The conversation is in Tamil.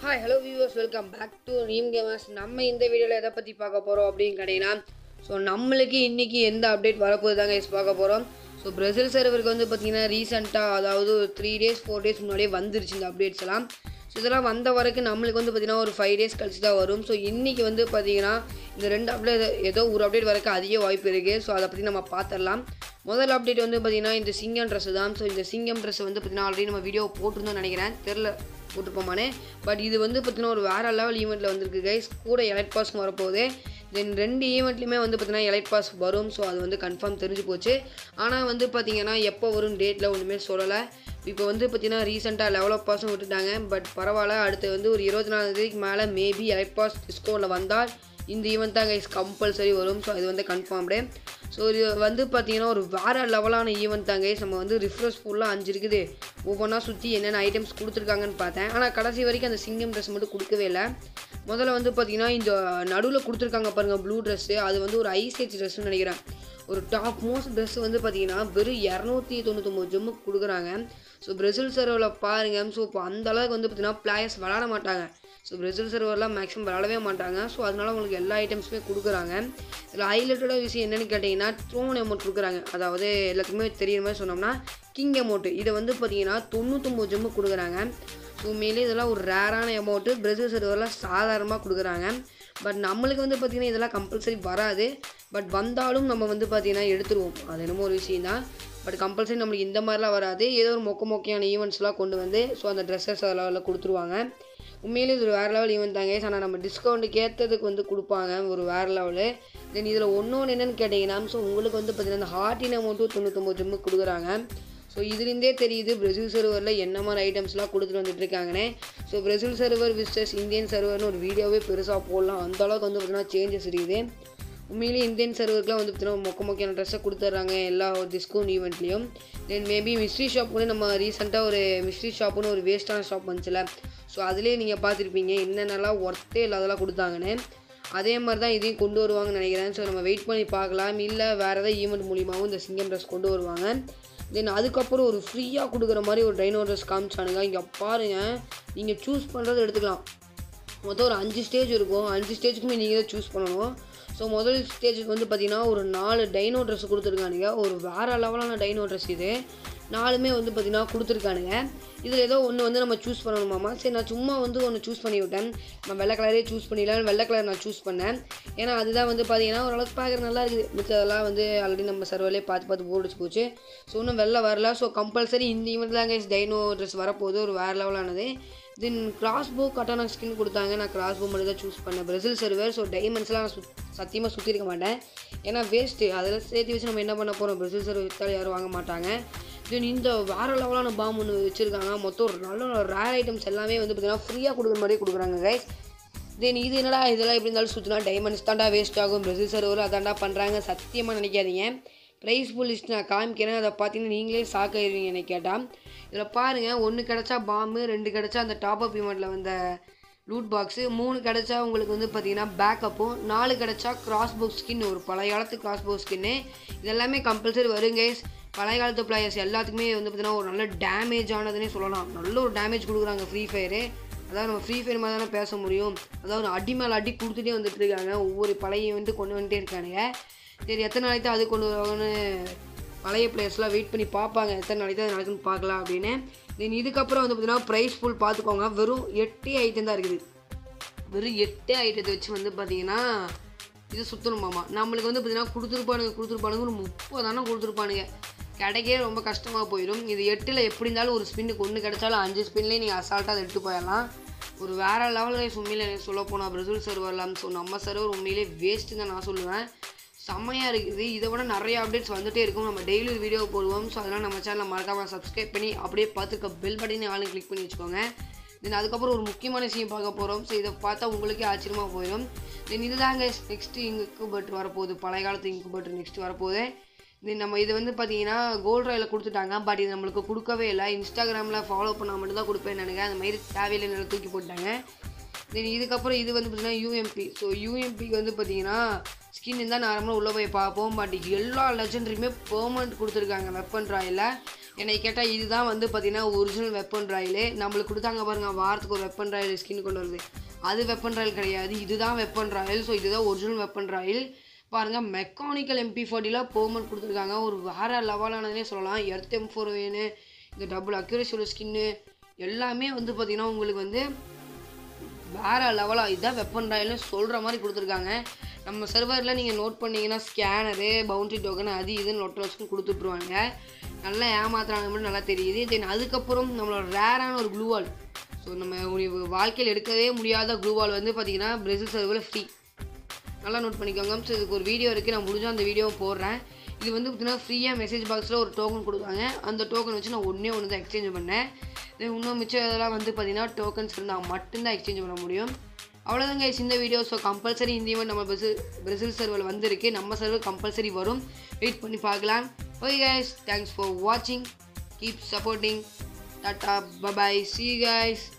hi hello viewers welcome back to Reem gamers நம்ம இந்த வீடியோவில் எதை பற்றி பார்க்க போகிறோம் அப்படின்னு கேட்டிங்கன்னா ஸோ நம்மளுக்கு இன்றைக்கி எந்த அப்டேட் வரப்போகுது தாங்க இஸ் பார்க்க போகிறோம் ஸோ பிரசில் சர்வருக்கு வந்து பார்த்திங்கன்னா ரீசெண்டாக அதாவது ஒரு த்ரீ டேஸ் ஃபோர் டேஸ் முன்னாடியே வந்துருச்சு இந்த அப்டேட்ஸ் எல்லாம் ஸோ இதெல்லாம் வந்த வரைக்கும் நம்மளுக்கு வந்து பார்த்திங்கன்னா ஒரு ஃபைவ் டேஸ் கழிச்சு தான் வரும் ஸோ இன்றைக்கி வந்து பார்த்திங்கன்னா இந்த ரெண்டு அப்டேட் ஏதோ ஒரு அப்டேட் வரக்கு அதிக வாய்ப்பு இருக்குது ஸோ அதை பற்றி நம்ம பார்த்துடலாம் முதல் அப்டேட் வந்து பார்த்திங்கன்னா இந்த சிங்கம் ட்ரெஸ் தான் ஸோ இந்த சிங்கம் ட்ரெஸ் வந்து பார்த்திங்கன்னா ஆல்ரெடி நம்ம வீடியோ போட்டிருந்தோம்னு நினைக்கிறேன் தெரில போட்டிருப்போமானே பட் இது வந்து பார்த்திங்கன்னா ஒரு வேறு லெவல் ஈவெண்ட்டில் வந்திருக்கு கைஸ் கூட எலைட் பாஸ் வரப்போகுது தென் ரெண்டு ஈவெண்ட்லையுமே வந்து பார்த்திங்கன்னா எலைட் பாஸ் வரும் ஸோ அது வந்து கன்ஃபார்ம் தெரிஞ்சு போச்சு ஆனால் வந்து பார்த்திங்கன்னா எப்போ வரும் டேட்டில் ஒன்றுமே சொல்லலை இப்போ வந்து பார்த்திங்கன்னா ரீசெண்டாக லெவல் ஆஃப் பாஸும் விட்டுட்டாங்க பட் பரவாயில்ல அடுத்து வந்து ஒரு இருபத்தி நாலு தேதிக்கு மேலே மேபி எலைட் பாஸ் டிஸ்கவுண்டில் வந்தால் இந்த ஈவெண்ட் தான் கைஸ் கம்பல்சரி வரும் ஸோ இது வந்து கன்ஃபார்ம்டு ஸோ இது வந்து பார்த்தீங்கன்னா ஒரு வேறு லெவலான ஈவெண்ட் தான் கைஸ் நம்ம வந்து ரிஃப்ரெஷ் ஃபுல்லாக அஞ்சு இருக்குது ஒவ்வொன்றா சுற்றி என்னென்ன ஐட்டம்ஸ் கொடுத்துருக்காங்கன்னு பார்த்தேன் ஆனால் கடைசி வரைக்கும் அந்த சிங்கம் ட்ரெஸ் மட்டும் கொடுக்கவே இல்லை முதல்ல வந்து பார்த்தீங்கன்னா இந்த நடுவில் கொடுத்துருக்காங்க பாருங்கள் ப்ளூ ட்ரெஸ்ஸு அது வந்து ஒரு ஐசேஜ் ட்ரெஸ்ஸுன்னு நினைக்கிறேன் ஒரு டாப் மோஸ்ட் ட்ரெஸ் வந்து பார்த்தீங்கன்னா வெறும் இரநூத்தி தொண்ணூத்தொம்பது ஜெம்முக்கு கொடுக்குறாங்க ஸோ பிரசில் சர்வரில் பாருங்கள் ஸோ இப்போ அந்த அளவுக்கு வந்து பார்த்தீங்கன்னா பிளேயர்ஸ் விளாட மாட்டாங்க ஸோ பிரசில் சர்வர்லாம் மேக்ஸிமம் விளாடவே மாட்டாங்க ஸோ அதனால உங்களுக்கு எல்லா ஐட்டம்ஸுமே கொடுக்குறாங்க இதில் ஹைலைட்டடாக விஷயம் என்னென்னு கேட்டிங்கன்னா த்ரோன் அமௌண்ட் கொடுக்குறாங்க அதாவது எல்லாத்துக்குமே தெரியுற மாதிரி சொன்னோம்னா கிங் அமௌண்ட்டு இதை வந்து பார்த்தீங்கன்னா தொண்ணூத்தொம்பது ஜெம்மு கொடுக்குறாங்க ஸோ உண்மையிலே இதெல்லாம் ஒரு ரேரான அமௌண்ட்டு பிரசில் சர்வரில் சாதாரணமாக கொடுக்குறாங்க பட் நம்மளுக்கு வந்து பார்த்திங்கன்னா இதெல்லாம் கம்பல்சரி வராது பட் வந்தாலும் நம்ம வந்து பார்த்திங்கன்னா எடுத்துருவோம் அது என்னமோ ஒரு விஷயம் தான் பட் கம்பல்சரி நம்மளுக்கு இந்த மாதிரிலாம் வராது ஏதோ ஒரு மொக்க மொக்கையான ஈவெண்ட்ஸ்லாம் கொண்டு வந்து ஸோ அந்த ட்ரெஸ்ஸஸ் அதெல்லாம் கொடுத்துருவாங்க உண்மையிலே இது ஒரு வேறு லெவல் ஈவெண்ட் தாங்க ஆனால் நம்ம டிஸ்கவுண்ட்டுக்கு ஏற்றதுக்கு வந்து கொடுப்பாங்க ஒரு வேறு லெவலு தென் இதில் ஒன்று ஒன்று என்னென்னு கேட்டிங்கன்னா ஸோ உங்களுக்கு வந்து பார்த்திங்கன்னா இந்த ஹார்ட்டின் அமௌண்ட்டும் தொண்ணூத்தொம்பது ஜிம்மு கொடுக்குறாங்க ஸோ இதுலேருந்தே தெரியுது பிரசில் சர்வரில் என்ன மாதிரி ஐட்டம்ஸ்லாம் கொடுத்துட்டு வந்துட்டு இருக்காங்கன்னு so Brazil server versus Indian சர்வர்னு ஒரு வீடியோவே பெருசாக போடலாம் அந்த அளவுக்கு வந்து பார்த்திங்கன்னா சேஞ்சஸ் இருக்குது உண்மையிலேயே இந்தியன் சர்வருக்குலாம் வந்து பார்த்தீங்கன்னா மொக்க மொக்கையான ட்ரெஸ்ஸை கொடுத்துட்றாங்க எல்லா டிஸ்கவுண்ட் ஈவெண்ட்லேயும் தென் மேபி மிஸ்ட்ரி ஷாப் கூட நம்ம ரீசெண்டாக ஒரு மிஸ்ட்ரி ஷாப்புன்னு ஒரு வேஸ்ட்டான ஷாப் வந்துச்சுல ஸோ அதுலேயே நீங்கள் பார்த்துருப்பீங்க என்னென்னலாம் ஒர்த்தே இல்லாதெல்லாம் கொடுத்தாங்கன்னு அதே மாதிரி தான் இதையும் கொண்டு வருவாங்கன்னு நினைக்கிறேன் ஸோ நம்ம வெயிட் பண்ணி பார்க்கலாம் இல்லை வேறு ஏதாவது ஈவெண்ட் மூலியமாகவும் இந்த சிங்கம் ட்ரெஸ் கொண்டு வருவாங்க தென் அதுக்கப்புறம் ஒரு ஃப்ரீயாக கொடுக்குற மாதிரி ஒரு டைனோ ட்ரெஸ் காமிச்சானுங்க இங்கே பாருங்கள் நீங்கள் சூஸ் பண்ணுறது எடுத்துக்கலாம் மொத்தம் ஒரு அஞ்சு ஸ்டேஜ் இருக்கும் அஞ்சு ஸ்டேஜுக்குமே நீங்கள் தான் சூஸ் பண்ணணும் ஸோ முதல் ஸ்டேஜுக்கு வந்து பார்த்தீங்கன்னா ஒரு நாலு டைனோ ட்ரெஸ் கொடுத்துருக்கானுங்க ஒரு வேறு லெவலான டைனோ ட்ரெஸ் இது நாலுமே வந்து பார்த்தீங்கன்னா கொடுத்துருக்கானுங்க இதில் ஏதோ ஒன்று வந்து நம்ம சூஸ் பண்ணணுமாமா சரி நான் சும்மா வந்து ஒன்று சூஸ் பண்ணி விட்டேன் நான் வெள்ளை கலரே சூஸ் பண்ணிடலாம் வெள்ளை கலர் நான் சூஸ் பண்ணேன் ஏன்னா அதுதான் வந்து பார்த்தீங்கன்னா ஓரளவுக்கு பார்க்குற நல்லா இருக்குது மிச்சதெல்லாம் வந்து ஆல்ரெடி நம்ம சர்வர்லேயே பார்த்து பார்த்து போர்டிச்சு போச்சு ஸோ இன்னும் வெள்ளை வரல ஸோ கம்பல்சரி இந்த ஈவெண்ட் தாங்க டைனோ ட்ரெஸ் வரப்போகுது ஒரு வேறு லெவலானது தென் கிராஸ் போ கட்டான ஸ்கின் கொடுத்தாங்க நான் கிராஸ் போ மட்டும் தான் சூஸ் பண்ணேன் பிரசில் சர்வர் ஸோ டைமண்ட்ஸ்லாம் நான் சுத் சத்தியமாக சுற்றிருக்க மாட்டேன் ஏன்னா வேஸ்ட்டு அதெல்லாம் சேர்த்து வச்சு நம்ம என்ன பண்ண போகிறோம் பிரசில் சர்வர் விற்றாலும் யாரும் வாங்க மாட்டாங்க தென் இந்த வேறு லெவலான பாம் ஒன்று வச்சுருக்காங்க மொத்தம் ஒரு நல்ல ரேர் ஐட்டம்ஸ் எல்லாமே வந்து பார்த்திங்கன்னா ஃப்ரீயாக கொடுக்குற மாதிரியே கொடுக்குறாங்க கைஸ் தென் இது என்னடா இதெல்லாம் எப்படி இருந்தாலும் சுற்றினா டைமண்ட்ஸ் தாண்டா வேஸ்ட் ஆகும் பிரசில் சர்வர் அதாண்டா பண்ணுறாங்க சத்தியமாக நினைக்காதீங்க ப்ரைஸ் ஃபுல் லிஸ்ட் நான் காமிக்கிறேன் அதை பார்த்தீங்கன்னா நீங்களே சாக்காயிருவீங்க என்னை கேட்டால் இதில் பாருங்கள் ஒன்று கிடச்சா பாம்பு ரெண்டு கிடச்சா அந்த டாப் அப் இமெண்ட்டில் வந்த லூட் பாக்ஸு மூணு கிடச்சா உங்களுக்கு வந்து பார்த்தீங்கன்னா பேக்கப்பும் நாலு கிடச்சா கிராஸ் புக் ஸ்கின் ஒரு பழைய காலத்து கிராஸ் புக் ஸ்கின்னு இதெல்லாமே கம்பல்சரி வருங்க பழைய காலத்து பிளேயர்ஸ் எல்லாத்துக்குமே வந்து பார்த்தீங்கன்னா ஒரு நல்ல டேமேஜ் ஆனதுன்னே சொல்லலாம் நல்ல ஒரு டேமேஜ் கொடுக்குறாங்க ஃப்ரீ ஃபயரு அதாவது நம்ம ஃப்ரீ ஃபயர் மாதிரி தானே பேச முடியும் அதாவது அடி மேலே அடி கொடுத்துட்டே வந்துட்டு இருக்காங்க ஒவ்வொரு பழைய வந்து கொண்டு வந்துட்டே இருக்கானுங்க சரி எத்தனை நாளைக்கு தான் அது கொண்டு வருவாங்கன்னு பழைய பிளேயர்ஸ்லாம் வெயிட் பண்ணி பார்ப்பாங்க எத்தனை நாளைக்கு தான் அது நடக்குன்னு பார்க்கலாம் அப்படின்னு தென் இதுக்கப்புறம் வந்து பார்த்தீங்கன்னா ப்ரைஸ் ஃபுல் பார்த்துக்கோங்க வெறும் எட்டே ஐட்டம் தான் இருக்குது வெறும் எட்டே ஐட்டத்தை வச்சு வந்து பார்த்தீங்கன்னா இது சுற்றணுமாமா நம்மளுக்கு வந்து பார்த்தீங்கன்னா கொடுத்துருப்பானுங்க கொடுத்துருப்பானுங்க ஒரு முப்பதானா கொடுத்துருப்பானுங்க கிடைக்கே ரொம்ப கஷ்டமாக போயிடும் இது எட்டில் எப்படி இருந்தாலும் ஒரு ஸ்பின்னுக்கு ஒன்று கிடைச்சாலும் அஞ்சு ஸ்பின்லேயே நீங்கள் அசால்ட்டாக அதை எடுத்து போயிடலாம் ஒரு வேறு லெவலில் உண்மையில் எனக்கு சொல்ல போனால் பிரசில் சர்வர்லாம் ஸோ நம்ம சர்வர் உண்மையிலே வேஸ்ட்டு தான் நான் சொல்லுவேன் செம்மையாக இருக்குது இதை விட நிறைய அப்டேட்ஸ் வந்துகிட்டே இருக்கும் நம்ம டெய்லி ஒரு வீடியோ போடுவோம் ஸோ அதெல்லாம் நம்ம சேனலை மறக்காமல் சப்ஸ்கிரைப் பண்ணி அப்படியே பார்த்துக்க பெல் பட்டனே ஆளும் கிளிக் பண்ணி வச்சுக்கோங்க தென் அதுக்கப்புறம் ஒரு முக்கியமான விஷயம் பார்க்க போகிறோம் ஸோ இதை பார்த்தா உங்களுக்கே ஆச்சரியமாக போயிடும் தென் இதுதாங்க நெக்ஸ்ட்டு இன்குபேட்டர் வரப்போகுது பழைய காலத்து இன்குபேட்டர் நெக்ஸ்ட் வரப்போகுது தென் நம்ம இது வந்து பார்த்தீங்கன்னா கோல்ட் ராயில் கொடுத்துட்டாங்க பட் இது நம்மளுக்கு கொடுக்கவே இல்லை இன்ஸ்டாகிராமில் ஃபாலோ பண்ணால் மட்டும் தான் கொடுப்பேன் நினைக்கிறேன் அந்த மாதிரி தேவையில்லை தூக்கி போட்டாங்க தென் இதுக்கப்புறம் இது வந்து பார்த்திங்கன்னா யூஎம்பி ஸோ யூஎம்பிக்கு வந்து பார்த்தீங்கன்னா ஸ்கின் இருந்தால் நார்மலாக உள்ளே போய் பார்ப்போம் பட் எல்லா லெஜண்டரியுமே பெர்மனண்ட் கொடுத்துருக்காங்க வெப்பன் ராயில் என்னை கேட்டால் இதுதான் வந்து பார்த்தீங்கன்னா ஒரிஜினல் வெப்பன் ராயலு நம்மளுக்கு கொடுத்தாங்க பாருங்க வாரத்துக்கு ஒரு வெப்பன் ராயல் ஸ்கின் கொண்டு வருது அது வெப்பன் ராயல் கிடையாது இதுதான் வெப்பன் ராயல் ஸோ இதுதான் ஒரிஜினல் வெப்பன் ராயல் பாருங்கள் மெக்கானிக்கல் எம்பி ஃபார்ட்டிலாம் பெர்மனன்ட் கொடுத்துருக்காங்க ஒரு வேறு லெவலானதுனே சொல்லலாம் எர்த் எம் ஃபோர் வேணு இந்த டபுள் அக்யூரேசியோட ஸ்கின்னு எல்லாமே வந்து பார்த்திங்கன்னா உங்களுக்கு வந்து வேறு லெவலாக இதுதான் வெப்பன் ராயல்னு சொல்கிற மாதிரி கொடுத்துருக்காங்க நம்ம சர்வரில் நீங்கள் நோட் பண்ணீங்கன்னா ஸ்கேனரு பவுண்டரி டோக்கன் அது இதுன்னு லொட்டல் வச்சுன்னு கொடுத்துட்ருவாங்க நல்லா ஏமாத்துறாங்க மட்டும் நல்லா தெரியுது தென் அதுக்கப்புறம் நம்மளோட ரேரான ஒரு க்ளூவால் ஸோ நம்ம ஒரு வாழ்க்கையில் எடுக்கவே முடியாத க்ளூவால் வந்து பார்த்திங்கன்னா பிரேசில் சர்வரில் ஃப்ரீ நல்லா நோட் பண்ணிக்கோங்க ஸோ இதுக்கு ஒரு வீடியோ இருக்குது நான் முடிஞ்சால் அந்த வீடியோவை போடுறேன் இது வந்து பார்த்தீங்கன்னா ஃப்ரீயாக மெசேஜ் பாக்ஸில் ஒரு டோக்கன் கொடுத்தாங்க அந்த டோக்கன் வச்சு நான் ஒன்றே ஒன்று தான் எக்ஸ்சேஞ்ச் பண்ணேன் தென் இன்னும் மிச்சம் இதெல்லாம் வந்து பார்த்தீங்கன்னா டோக்கன்ஸ் இருந்தால் மட்டும்தான் எக்ஸ்சேஞ்ச் பண்ண முடியும் அவ்வளோதான் guys இந்த வீடியோ ஸோ கம்பல்சரி இந்த ஈவெண்ட் நம்ம பிரசில் பிரசில் சர்வர் வந்திருக்கு நம்ம சர்வர் கம்பல்சரி வரும் வெயிட் பண்ணி பார்க்கலாம் ஓகே guys தேங்க்ஸ் ஃபார் வாட்சிங் கீப் சப்போர்ட்டிங் டாட்டா பபாய் சி guys